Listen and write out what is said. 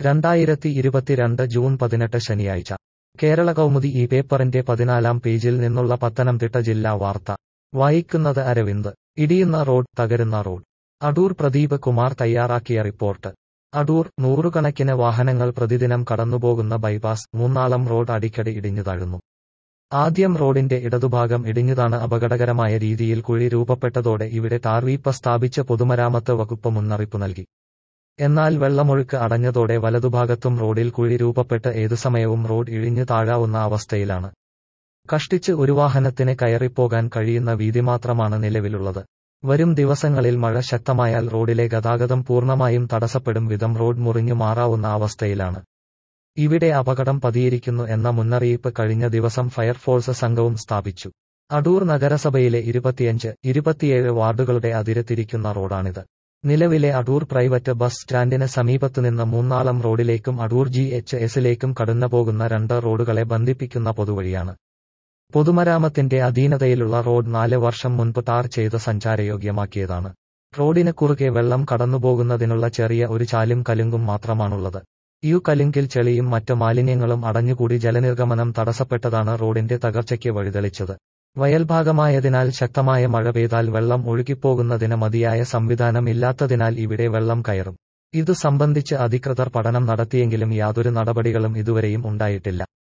രണ്ടായിരത്തി ഇരുപത്തിരണ്ട് ജൂൺ പതിനെട്ട് ശനിയാഴ്ച കേരള കൗമുദി ഈ പേപ്പറിന്റെ പതിനാലാം പേജിൽ നിന്നുള്ള പത്തനംതിട്ട ജില്ലാ വാർത്ത വായിക്കുന്നത് അരവിന്ദ് ഇടിയുന്ന റോഡ് തകരുന്ന റോഡ് അടൂർ പ്രദീപ് കുമാർ തയ്യാറാക്കിയ റിപ്പോർട്ട് അടൂർ നൂറുകണക്കിന് വാഹനങ്ങൾ പ്രതിദിനം കടന്നുപോകുന്ന ബൈപ്പാസ് മൂന്നാളം റോഡ് അടിക്കടി ഇടിഞ്ഞു താഴുന്നു ആദ്യം റോഡിന്റെ ഇടതുഭാഗം ഇടിഞ്ഞതാണ് അപകടകരമായ രീതിയിൽ കുഴി രൂപപ്പെട്ടതോടെ ഇവിടെ ടാർവീപ്പ സ്ഥാപിച്ച് പൊതുമരാമത്ത് വകുപ്പ് മുന്നറിയിപ്പ് നൽകി എന്നാൽ വെള്ളമൊഴുക്ക് അടഞ്ഞതോടെ വലതുഭാഗത്തും റോഡിൽ കുഴി രൂപപ്പെട്ട് ഏതു സമയവും റോഡ് ഇഴിഞ്ഞു താഴാവുന്ന അവസ്ഥയിലാണ് കഷ്ടിച്ച് ഒരു വാഹനത്തിന് കയറിപ്പോകാൻ കഴിയുന്ന വീതി മാത്രമാണ് നിലവിലുള്ളത് വരും ദിവസങ്ങളിൽ മഴ ശക്തമായാൽ റോഡിലെ ഗതാഗതം പൂർണ്ണമായും തടസ്സപ്പെടും വിധം റോഡ് മുറിഞ്ഞു മാറാവുന്ന അവസ്ഥയിലാണ് ഇവിടെ അപകടം പതിയിരിക്കുന്നു എന്ന മുന്നറിയിപ്പ് കഴിഞ്ഞ ദിവസം ഫയർഫോഴ്സ് സംഘവും സ്ഥാപിച്ചു അടൂർ നഗരസഭയിലെ ഇരുപത്തിയഞ്ച് ഇരുപത്തിയേഴ് വാർഡുകളുടെ അതിരത്തിരിക്കുന്ന റോഡാണിത് നിലവിലെ അടൂർ പ്രൈവറ്റ് ബസ് സ്റ്റാൻഡിന് സമീപത്തുനിന്ന് മൂന്നാളം റോഡിലേക്കും അടൂർ ജി എച്ച് എസിലേക്കും കടന്നുപോകുന്ന രണ്ട് റോഡുകളെ ബന്ധിപ്പിക്കുന്ന പൊതുവഴിയാണ് പൊതുമരാമത്തിന്റെ അധീനതയിലുള്ള റോഡ് നാല് വർഷം മുൻപ് ടാർ ചെയ്ത് സഞ്ചാരയോഗ്യമാക്കിയതാണ് റോഡിന് കുറുകെ വെള്ളം കടന്നുപോകുന്നതിനുള്ള ചെറിയ ഒരു ചാലും കലുങ്കും മാത്രമാണുള്ളത് ഈ കലുങ്കിൽ ചെളിയും മറ്റ് മാലിന്യങ്ങളും അടഞ്ഞുകൂടി ജലനിർഗമനം തടസ്സപ്പെട്ടതാണ് റോഡിന്റെ തകർച്ചയ്ക്ക് വഴിതെളിച്ചത് വയൽഭാഗമായതിനാൽ ശക്തമായ മഴ പെയ്താൽ വെള്ളം ഒഴുകിപ്പോകുന്നതിന് മതിയായ സംവിധാനം ഇല്ലാത്തതിനാൽ ഇവിടെ വെള്ളം കയറും ഇതു സംബന്ധിച്ച് അധികൃതർ പഠനം നടത്തിയെങ്കിലും യാതൊരു നടപടികളും ഇതുവരെയും ഉണ്ടായിട്ടില്ല